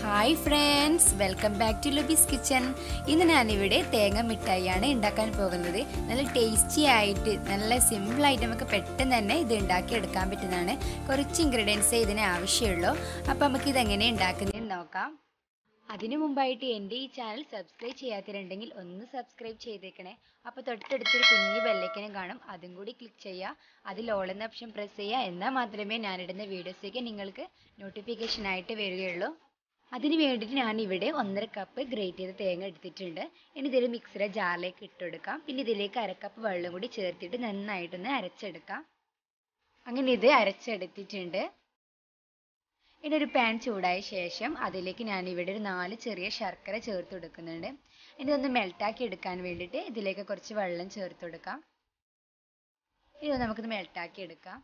hi friends welcome back to Lubi's kitchen ഇന്ന് ഞാനിവിടെ തേങ്ങ മിഠായിയാണ് ഉണ്ടാക്കാൻ പോകുന്നത് നല്ല ടേസ്റ്റി ആയിട്ട് നല്ല സിമ്പിളായിട്ട് നമുക്ക് പെട്ടെന്ന് തന്നെ ഇത് ഉണ്ടാക്കി എടുക്കാൻ പറ്റുന്നതാണ് കുറച്ച് ഇൻഗ്രീഡിയൻസ് ഇതിന് ആവശ്യമുള്ളൂ അപ്പോൾ നമുക്ക് ഇതെങ്ങനെ ഉണ്ടാക്കുന്നതെന്ന് നോക്കാം അതിനു മുമ്പായിട്ട് എൻ്റെ ഈ ചാനൽ സബ്സ്ക്രൈബ് ചെയ്യാത്തവരുണ്ടെങ്കിൽ ഒന്ന് സബ്സ്ക്രൈബ് ചെയ്തേക്കണേ അപ്പോൾ തൊട്ടടുത്തൊരു കുഞ്ഞു ബെല്ലൈക്കനും കാണും അതും കൂടി ക്ലിക്ക് ചെയ്യുക അതിൽ ഓൾ എന്ന ഓപ്ഷൻ പ്രസ് ചെയ്യുക എന്നാൽ മാത്രമേ ഞാനിടുന്ന വീഡിയോസൊക്കെ നിങ്ങൾക്ക് നോട്ടിഫിക്കേഷൻ ആയിട്ട് വരികയുള്ളൂ അതിന് വേണ്ടിയിട്ട് ഞാൻ ഇവിടെ ഒന്നര കപ്പ് ഗ്രേറ്റ് ചെയ്ത തേങ്ങ എടുത്തിട്ടുണ്ട് ഇനി ഇതിൽ മിക്സിയുടെ ജാറിലേക്ക് ഇട്ടെടുക്കാം പിന്നെ ഇതിലേക്ക് അരക്കപ്പ് വെള്ളം കൂടി ചേർത്തിട്ട് നന്നായിട്ടൊന്ന് അരച്ചെടുക്കാം അങ്ങനെ ഇത് അരച്ചെടുത്തിട്ടുണ്ട് ഇനി ഒരു പാൻ ചൂടായ ശേഷം അതിലേക്ക് ഞാൻ ഇവിടെ ഒരു നാല് ചെറിയ ശർക്കര ചേർത്ത് കൊടുക്കുന്നുണ്ട് ഇനി ഇതൊന്ന് മെൽട്ടാക്കി എടുക്കാൻ വേണ്ടിയിട്ട് ഇതിലേക്ക് കുറച്ച് വെള്ളം ചേർത്ത് കൊടുക്കാം ഇത് നമുക്കിത് മെൽട്ടാക്കി എടുക്കാം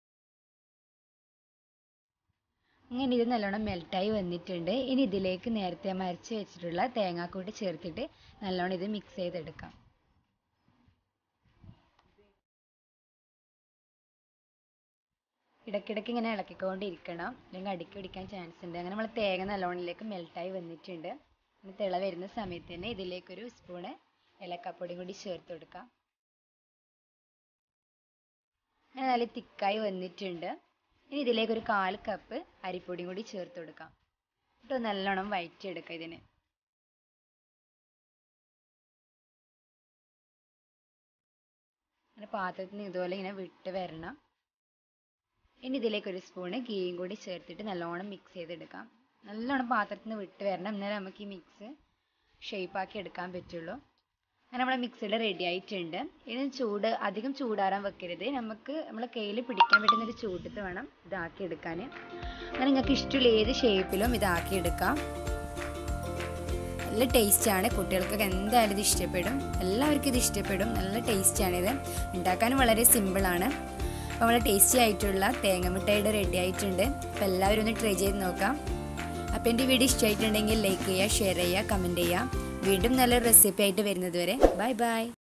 അങ്ങനെ ഇത് നല്ലോണം മെൽട്ടായി വന്നിട്ടുണ്ട് ഇനി ഇതിലേക്ക് നേരത്തെ മരച്ച് വെച്ചിട്ടുള്ള തേങ്ങാക്കൂട്ട് ചേർത്തിട്ട് നല്ലോണം ഇത് മിക്സ് ചെയ്തെടുക്കാം ഇടയ്ക്കിടയ്ക്ക് ഇങ്ങനെ ഇളക്കിക്കൊണ്ടിരിക്കണം അല്ലെങ്കിൽ അടിക്ക് പിടിക്കാൻ ചാൻസ് ഉണ്ട് അങ്ങനെ നമ്മൾ തേങ്ങ നല്ലോണത്തിലേക്ക് മെൽട്ടായി വന്നിട്ടുണ്ട് ഇനി തിള വരുന്ന സമയത്ത് തന്നെ ഇതിലേക്കൊരു സ്പൂണ് ഏലക്കപ്പൊടിയും കൂടി ചേർത്ത് കൊടുക്കാം അങ്ങനെ നല്ല തിക്കായി വന്നിട്ടുണ്ട് ഇനി ഇതിലേക്ക് ഒരു കാൽ കപ്പ് അരിപ്പൊടിയും കൂടി ചേർത്ത് കൊടുക്കാം എന്നിട്ട് നല്ലോണം വയറ്റിയെടുക്കാം ഇതിന് അങ്ങനെ പാത്രത്തിൽ നിന്ന് ഇതുപോലെ ഇങ്ങനെ വിട്ട് വരണം ഇനി ഇതിലേക്ക് ഒരു സ്പൂണ് ഗീയും കൂടി ചേർത്തിട്ട് നല്ലോണം മിക്സ് ചെയ്തെടുക്കാം നല്ലോണം പാത്രത്തിൽ നിന്ന് വിട്ട് വരണം എന്നാലേ നമുക്ക് ഈ മിക്സ് ഷേപ്പാക്കി എടുക്കാൻ പറ്റുള്ളൂ അങ്ങനെ നമ്മളെ മിക്സിയുടെ റെഡി ആയിട്ടുണ്ട് ഇനി ചൂട് അധികം ചൂടാറാൻ വെക്കരുത് നമുക്ക് നമ്മളെ കയ്യിൽ പിടിക്കാൻ പറ്റുന്ന ഒരു ചൂടത്ത് വേണം ഇതാക്കി എടുക്കാൻ അങ്ങനെ നിങ്ങൾക്ക് ഇഷ്ടമുള്ള ഏത് ഷേപ്പിലും ഇതാക്കി എടുക്കാം നല്ല ടേസ്റ്റാണ് കുട്ടികൾക്കൊക്കെ എന്തായാലും ഇത് ഇഷ്ടപ്പെടും എല്ലാവർക്കും ഇത് ഇഷ്ടപ്പെടും നല്ല ടേസ്റ്റാണിത് ഉണ്ടാക്കാനും വളരെ സിമ്പിളാണ് അപ്പോൾ നമ്മുടെ ടേസ്റ്റി ആയിട്ടുള്ള തേങ്ങമിഠായിയുടെ റെഡി ആയിട്ടുണ്ട് അപ്പോൾ എല്ലാവരും ഒന്ന് ട്രൈ ചെയ്ത് നോക്കാം അപ്പോൾ എൻ്റെ വീഡിയോ ഇഷ്ടമായിട്ടുണ്ടെങ്കിൽ ലൈക്ക് ചെയ്യുക ഷെയർ ചെയ്യുക കമൻറ്റ് ചെയ്യുക വീണ്ടും നല്ലൊരു റെസിപ്പി ആയിട്ട് വരുന്നത് വരെ ബൈ ബൈ